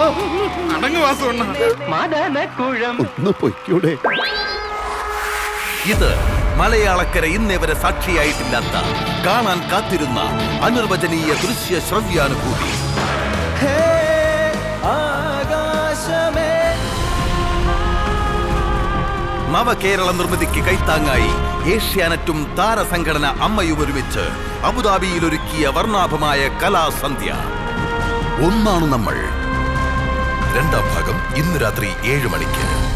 അടങ്ങ് വാസുണ്ണ മദനക്കുഴം ഒന്ന് പൊയ്ക്കൂടെ ഇത് മലയാളക്കര ഇന്നേ വരെ സാക്ഷിയായിട്ടില്ലാത്ത കാണാൻ കാത്തിരുന്ന അനിർവചനീയ ദൃശ്യ ശ്രവ്യാനുഭൂതി നവകേരള നിർമ്മിതിക്ക് കൈത്താങ്ങായി ഏഷ്യാനെറ്റും താരസംഘടന അമ്മയും ഒരുമിച്ച് അബുദാബിയിൽ ഒരുക്കിയ വർണ്ണാഭമായ കലാസന്ധ്യ ഒന്നാണ് നമ്മൾ രണ്ടാം ഭാഗം ഇന്ന് രാത്രി ഏഴ് മണിക്ക്